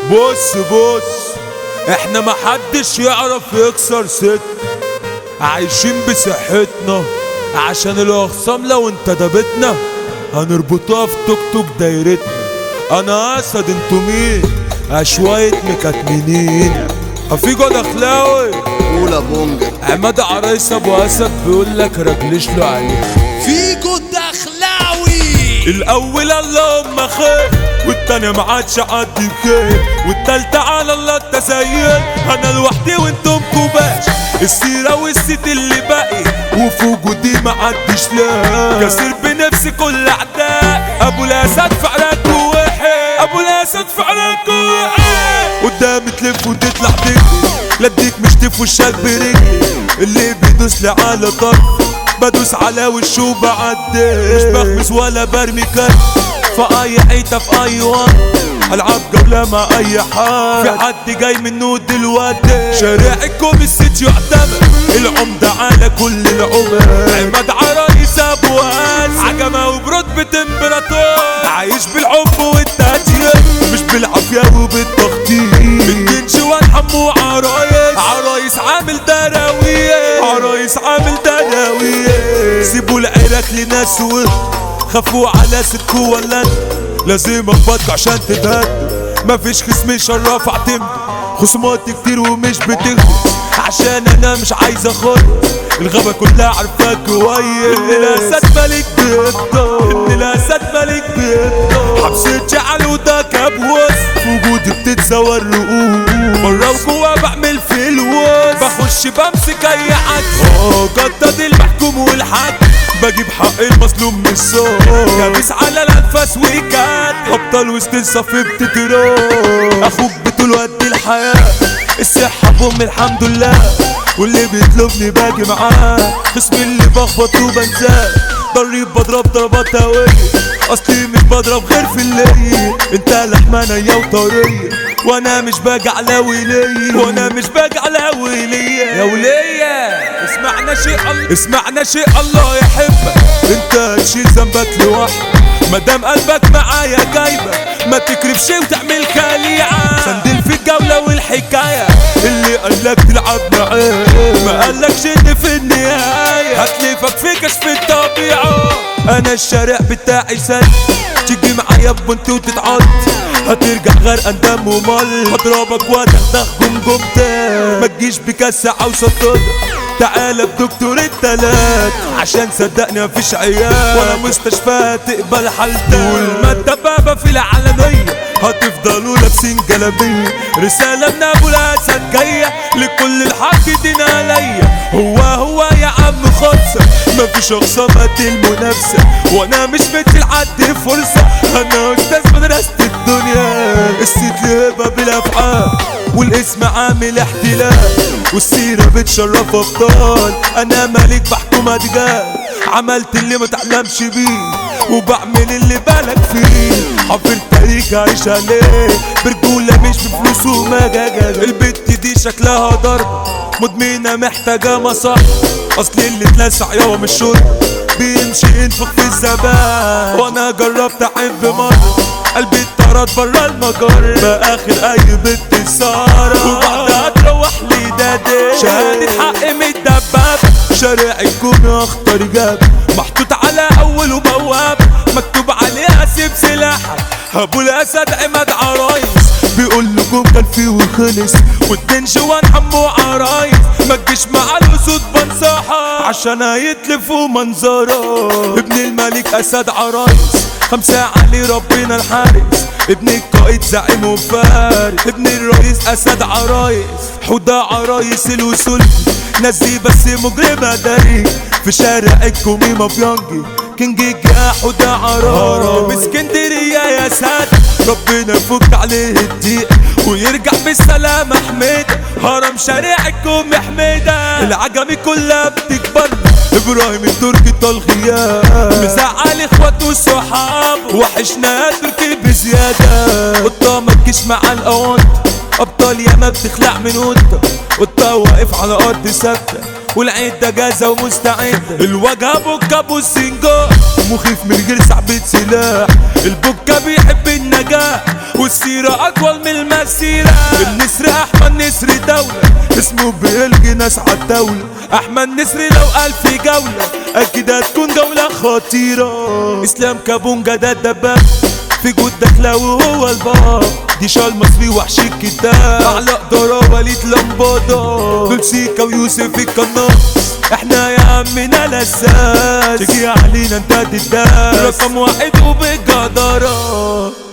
بص بص احنا محدش يعرف يكسر ست عايشين بصحتنا عشان الاخصام لو انتدبتنا هنربطها في توك توك دايرتنا انا اسد انتوا مين شوية مكتمنين افيجو دخلاوي اولى بونجا عماد عرايس ابو اسد بيقول لك رجلش له عليه فيجو الدخلاوي الاول اللهم خير والتاني ما عادش عدي بخير والتالتة على الله التسير انا لوحدي وانتم كوباش السيرة والست اللي باقي وفي وجودي ما عدش لا كسر بنفسي كل اعداء ابو الاسد فعلك وحي ابو الاسد فعلك وحي قدامي تلف وتطلع تجري لا اديك مش تفوشك برجلي اللي بيدوس لي على طرف بدوس على وشه وبعدي مش بخمس ولا برمي كلب في اي حيطة في اي وقت العب جولة مع اي حد في حد جاي منه دلوقتي شارع الكوميسيت يعتمد العمدة على كل العمر عماد عرايس ابو اس عجمة وبرتبة امبراطور عايش بالحب والتهجير مش بالعافية وبالتخطيط الجنش والحمو عرايس عرايس عامل دراوية عرايس عامل دراوية سيبوا العراك لناس وهم خافوا على ستكو ولا انت لازم اخبطك عشان تتهد مفيش خصم يشرف اعتمد خصوماتي كتير ومش بتخدم عشان انا مش عايز اخد الغابة كلها عارفاك كويس ان الاسد ملك بيضة ان الاسد ملك بيضة حبسة جعل وده كابوس في وجودي بتتزور رؤوس مرة وجوا بعمل في الوز بخش بمسك اي حد اه جدد المحكوم والحاكم بجيب حق المظلوم من الصوت كابس على الانفاس وكات ابطال وسط الصف بتتراب اخوك بطول قد الحياه الصحه بام الحمد لله واللي بيطلبني باجي معاه خصمي اللي بخبط وبنساه ضريب بضرب ضربات هوية اصلي مش بضرب غير في الليل انت لحمة نية وطرية وانا مش باجي على ولية وانا مش باجي على ولية يا ولية اسمعنا شيء الله اسمعنا شيء الله يحبك انت تشيل ذنبك لوحدك مادام قلبك معايا جايبه ما تكرفش وتعمل خليعة سندل في الجولة والحكاية اللي قالك تلعب معاه ما قالكش ان في النهاية هتلفك في كشف الطبيعة انا الشارع بتاعي سد تيجي معايا بنت وتتعض هترجع غرقان دم ومل هضربك وادخدخ جمجمتك ما تجيش بكسعة وسطر تعالى بدكتور التلات عشان صدقني مفيش عيال ولا مستشفى تقبل حالتك طول ما انت بابا في العالمية هتفضلوا لابسين جلابية رسالة من ابو الاسد جاية لكل الحاقدين عليا هو هو يا عم خلصة مفيش اخصامات المنافسة وانا مش مدي لحد فرصة انا استاذ مدرسة الدنيا الست هبة بالافعال والاسم عامل احتلال والسيرة بتشرف ابطال انا ملك بحكم ادجال عملت اللي ما تعلمش بيه وبعمل اللي بالك فيه حفر تاريخ عايش عليه برجولة مش بفلوس ومجاجة البت دي شكلها ضرب مدمنة محتاجة مصح اصل اللي اتلسع يوم الشرب بيمشي ينفخ في الزبان وانا جربت احب مرة قلبي اتطرد برا المجر باخر اي بنت سارة وبعدها تروح لي دادي شهادة حق متدبب شارع الكون اخطر جاب محطوط على اول وبواب مكتوب عليها سيب سلاحك ابو الاسد عماد عرايس بيقول لكم كان فيه وخلص والدين جوان حمو عرايس ما تجيش مع الاسود بنصحة عشان هيتلفوا منظره ابن الملك اسد عرايس خمسة علي ربنا الحارس ابن القائد زعيم وفارس ابن الرئيس اسد عرايس حوده عرايس الوصول نزي بس مجرمة داري في شارع الكوميما بيانجي كينج جا حوده عرايس باسكندرية يا ساد ربنا يفك عليه الضيق ويرجع بالسلامة حميد هرم شارع الكومي حميدة العجمي كلها بتكبر ابراهيم التركي طلخيان مزعل اخواته وصحاب وحشنا تركي بزيادة قطة ما تجيش مع الاوانت ابطال ياما بتخلع من قطة قطة واقف على ارض ثابتة والعدة جاهزة ومستعدة الوجه بوكا بوسينجو مخيف من غير سحبة سلاح البوكا بيحب النجاح كده والسيرة أطول من المسيرة النسر أحمد نسر دولة اسمه بيلقي ناس عالدولة أحمد نسر لو قال في جولة أكيد هتكون جولة خطيرة إسلام كابونجا ده الدباب في جودك لو هو الباب دي شال مصري وحش الكتاب على قدرة وليد لمبادة دول سيكا ويوسف القناص احنا يا عمنا لساس تجي علينا انت تداس رقم واحد وبالجدارة